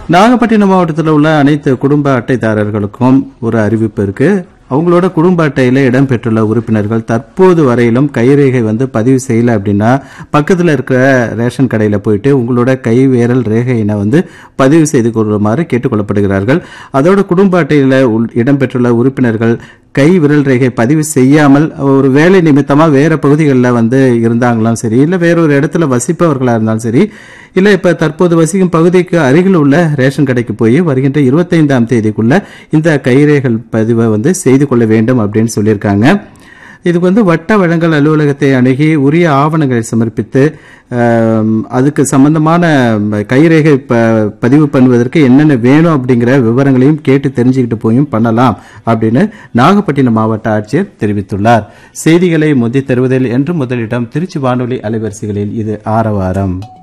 நாகப்பட்டினம் மாவட்டத்தில் உள்ள அனைத்து குடும்ப அட்டைதாரர்களுக்கும் ஒரு அறிவிப்பு இருக்கு அவங்களோட குடும்ப அட்டையில இடம்பெற்றுள்ள உறுப்பினர்கள் தற்போது வரையிலும் கைரேகை வந்து பதிவு செய்யல அப்படின்னா பக்கத்துல இருக்கிற ரேஷன் கடையில போயிட்டு உங்களோட கை விரல் ரேகையினை வந்து பதிவு செய்து கொள்ளுமாறு கேட்டுக்கொள்ளப்படுகிறார்கள் அதோட குடும்ப அட்டையில உள்- இடம்பெற்றுள்ள உறுப்பினர்கள் கை விரல் ரேகை பதிவு செய்யாமல் ஒரு வேலை நிமித்தமா வேற பகுதிகளில் வந்து இருந்தாங்களாம் சரி இல்ல வேறொரு இடத்துல வசிப்பவர்களா இருந்தாலும் சரி இல்ல இப்ப தற்போது வசிக்கும் பகுதிக்கு அருகில் உள்ள ரேஷன் கடைக்கு போய் வருகின்ற இருபத்தைந்தாம் தேதிக்குள்ள இந்த கைரேகை பதிவை வந்து செய்து கொள்ள வேண்டும் அப்படின்னு சொல்லியிருக்காங்க இதுக்கு வந்து வட்ட வழங்கல் அலுவலகத்தை அணுகி உரிய ஆவணங்களை சமர்ப்பித்து ஆம், அதுக்கு சம்பந்தமான கைரேகை ப பதிவு பண்ணுவதற்கு என்னென்ன வேணும் அப்படிங்கிற விவரங்களையும் கேட்டு தெரிஞ்சுக்கிட்டு போயும் பண்ணலாம் அப்படின்னு நாகப்பட்டினம் மாவட்ட ஆட்சியர் தெரிவித்துள்ளார் செய்திகளை முந்தி தருவதில் என்று முதலிடம் திருச்சி வானொலி அலைவரிசைகளில் இது ஆரவாரம்